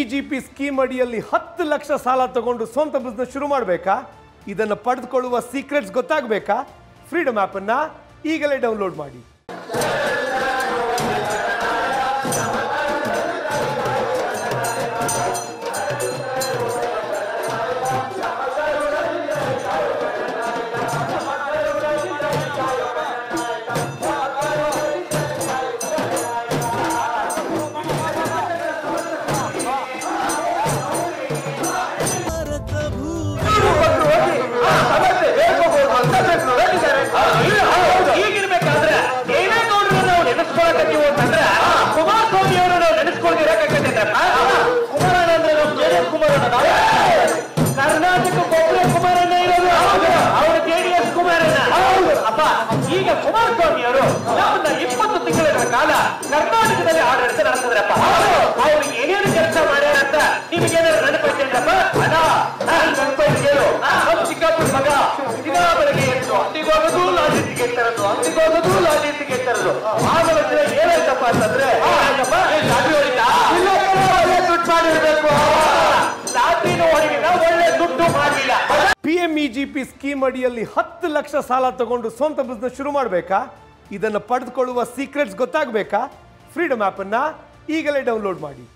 E P scheme ಅಡಿಯಲ್ಲಿ ಹತ್ತು ಲಕ್ಷ ಸಾಲ ತಗೊಂಡು ಸ್ವಂತ ಬಿಸ್ನೆಸ್ ಶುರು ಮಾಡಬೇಕಾ ಇದನ್ನು ಪಡೆದುಕೊಳ್ಳುವ ಸೀಕ್ರೆಟ್ಸ್ ಗೊತ್ತಾಗಬೇಕಾ ಫ್ರೀಡಮ್ ಆ್ಯಪನ್ನು ಈಗಲೇ ಡೌನ್ಲೋಡ್ ಮಾಡಿ ಈಗಿರ್ಬೇಕಾದ್ರೆ ದೇವೇಗೌಡರು ನಾವು ನೆನೆಸ್ಕೊಳಕತ್ತೀವಿ ಅಂತಂದ್ರೆ ಕುಮಾರಸ್ವಾಮಿ ಅವರು ನಾವು ನೆನೆಸ್ಕೊಳ್ದಿರಕ್ಕಾಗತ್ತೇನ್ರಪ್ಪ ಕುಮಾರಣ್ಣ ಅಂದ್ರೆ ನಮ್ಮ ಜೆ ಡಿ ಎಸ್ ಕುಮಾರಣ್ಣ ನಾವು ಕರ್ನಾಟಕ ಒಬ್ಬರೇ ಕುಮಾರಣ್ಣ ಇರೋದು ಅವರು ಜೆ ಡಿ ಎಸ್ ಕುಮಾರಣ್ಣ ಅಪ್ಪ ಈಗ ಕುಮಾರಸ್ವಾಮಿ ಅವರು ನಮ್ಮನ್ನ ಇಪ್ಪತ್ತು ತಿಂಗಳ ಕಾಲ ಕರ್ನಾಟಕದಲ್ಲಿ ಆಡಳಿತ ನಡೆಸಿದ್ರಪ್ಪ ಅವ್ರು ಏನೇನು ಕೆಲಸ ಮಾಡ್ಯಾರ ಅಂತ ನಿಮಗೇನಾದ್ರು ನೆನಪೈತೇನ್ರಪ್ಪ ಅಣ್ಣ ನಾನು ನೆನಪೈತೆ ಕೇಳು ನಮ್ಮ ಚಿಕ್ಕಪ್ಪನ ಮಗ ದಿನ ಬೆಳಗ್ಗೆ ಎದ್ದು ಅಂದಿಗೋಗೋದು ಲಾಜಿಸ್ಟಿಗೆ ತರೋದು ಅಂದಿಗೋಗೋದು ಲಾಜಿಸ್ಟಿಗೆ ತರೋದು ಆಮೇಲೆ ದಿನ ಏನಾಯ್ತಪ್ಪ ಅಂತಂದ್ರೆ ಏನಾಯ್ತಪ್ಪ ಲಾಟ್ರಿ ಹೊಡಿತಾ ಇಲ್ಲ ಕಣೋ, ಒಳ್ಳೆ ದುಡ್ಡು ಮಾಡಿರ್ಬೇಕು ಲಾಟ್ರಿನೂ ಹೊಡಿಲಿಲ್ಲ ಒಳ್ಳೆ ದುಡ್ಡು ಮಾಡಲಿಲ್ಲ P M E G P scheme ಅಡಿಯಲ್ಲಿ ಹತ್ತು ಲಕ್ಷ ಸಾಲ ತಗೊಂಡು ಸ್ವಂತ ಬಿಸ್ನೆಸ್ ಶುರು ಮಾಡಬೇಕಾ ಇದನ್ನು ಪಡೆದುಕೊಳ್ಳುವ ಸೀಕ್ರೆಟ್ಸ್ ಗೊತ್ತಾಗಬೇಕಾ ಫ್ರೀಡಮ್ ಆ್ಯಪನ್ನು ಈಗಲೇ ಡೌನ್ಲೋಡ್ ಮಾಡಿ